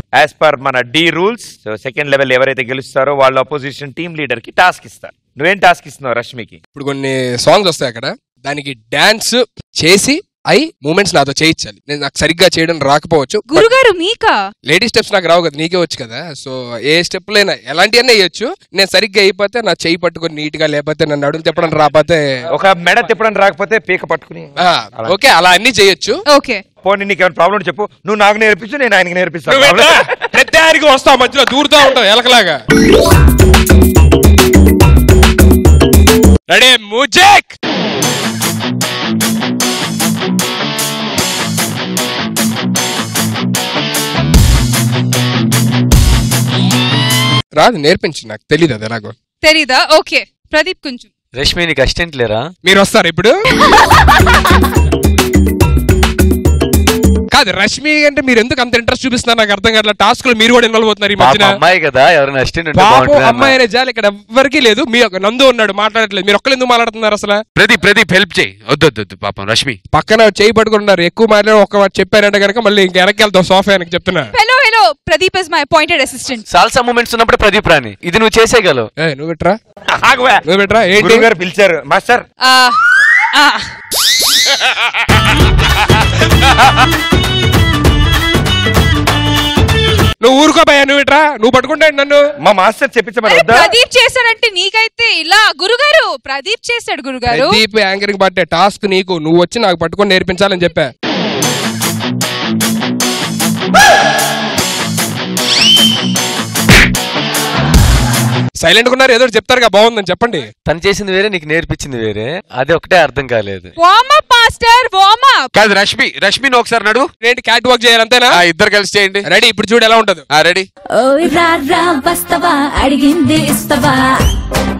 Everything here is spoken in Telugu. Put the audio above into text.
యాజ్ పర్ మన the rules so second level ఎవరైతే గెలుస్తారో వాళ్ళ అపోజిషన్ టీమ్ లీడర్ కి టాస్క్ ఇస్తారు నువ్వేం టాస్క్ ఇస్తున్నావు రష్మికి ఇప్పుడు కొన్ని సాంగ్స్ వస్తాయి అక్కడ దానికి డాన్స్ చేసి అయి మూమెంట్స్ నాతో చేయించాలి నేను నాకు సరిగ్గా చేయడం రాకపోవచ్చు గురుగారు మీకా లేడీ స్టెప్స్ నాకు రావు కదా నీకే వచ్చు కదా సో ఏ స్టెప్ లైనా ఎలాంటి అన్నీ వేయొచ్చు నేను సరిగ్గా అయిపోతే నా చేయి పట్టుకొని నీట్ గా లేకపోతే నన్ను అడుగు తిప్పడం రాకపోతే ఒక మెడ తిప్పడం రాకపోతే పీక పట్టుకుని ఆ, ఓకే అలా అన్ని చేయొచ్చు ఓకే పోనీ నీకు ఏమైనా ప్రాబ్లం చెప్పు నువ్వు నాకు నేర్పించు నేను ఆయనకి నేర్పిస్తాను నువ్వేంట్రా? ప్రతిదానికి వస్తావు మధ్యలో దూరుతా ఉంటావు ఎలకలాగా రెడీ ముజెక్ రాదు నేర్పించు నాకు తెలియదు అది ఎలాగో తెలీదా ఓకే ప్రదీప్ కొంచెం రష్మి నీకు అసిస్టెంట్ లేరా మీరు వస్తారు ఇప్పుడు కాదు రష్మి అంటే మీరు ఎందుకు అంత ఇంట్రెస్ట్ చూపిస్తున్నారు నాకు అర్థం కావట్లేదు టాస్క్ లో మీరు కూడా ఇన్వాల్వ్ అవుతున్నారు ఈ పాప మధ్యన అమ్మాయి కదా ఎవరైనా అసిస్టెంట్ ఉంటే పాపం బాగుంటుంది అమ్మాయి అనే జాలి ఇక్కడ ఎవ్వరికీ లేదు మీ ఒక నందు ఉన్నాడు మాట్లాడట్లేదు మీరు ఒక్కరు ఎందుకు మాట్లాడుతున్నారు అసలు ప్రదీప్ ప్రదీప్ హెల్ప్ చేయి వద్దు వద్దు, వద్దు పాపం రష్మి పక్కన చేయి పట్టుకున్నారు ఎక్కువ మాట్లాడి ఒక్క మాట చెప్పారంటే కనుక మళ్ళీ ఇంక వెనక్కి వెళ్తాం సోఫా వెనక్కి చెప్తున్నా hello hello Pradeep is my appointed assistant salsa moments ఉన్నప్పుడు ప్రదీప్ రాని ఇది నువ్వు చేసేయగలవు ఏ నువ్వు పెట్టరా ఆగువా. నువ్వు పెట్టరా ఏంటి గురువు గారు పిలిచారు మాస్టర్ నువ్వు ఊరుకోపోయా నువ్వు పెట్టరా నువ్వు పట్టుకుంటా నన్ను మా మాస్టర్ చెప్పించమని అరే, వద్దా ప్రదీప్ చేశాడంటే నీకైతే ఇలా గురుగారు ప్రదీప్ చేశాడు గురుగారు ప్రదీప్ యాంకరింగ్ పట్టే టాస్క్ నీకు నువ్వు వచ్చి నాకు పట్టుకొని నేర్పించాలని చెప్పా సైలెంట్ ఉన్నారు ఏదో ఒకటి చెప్తారుగా బాగుందని చెప్పండి తను చేసింది వేరే నీకు నేర్పించింది వేరే అది ఒకటే అర్థం కాలేదు warm up master warm up కాదు రష్మి రష్మి నువ్వు ఒకసారి నడు ఏంటి క్యాట్ వాక్ చేయాలి అంతేనా ఆ ఇద్దరు కలిసి చేయండి రెడీ ఇప్పుడు చూడు ఎలా ఉంటది ఆ రెడీ ఓయ్ రా రా వస్తవా అడిగింది ఇస్తవా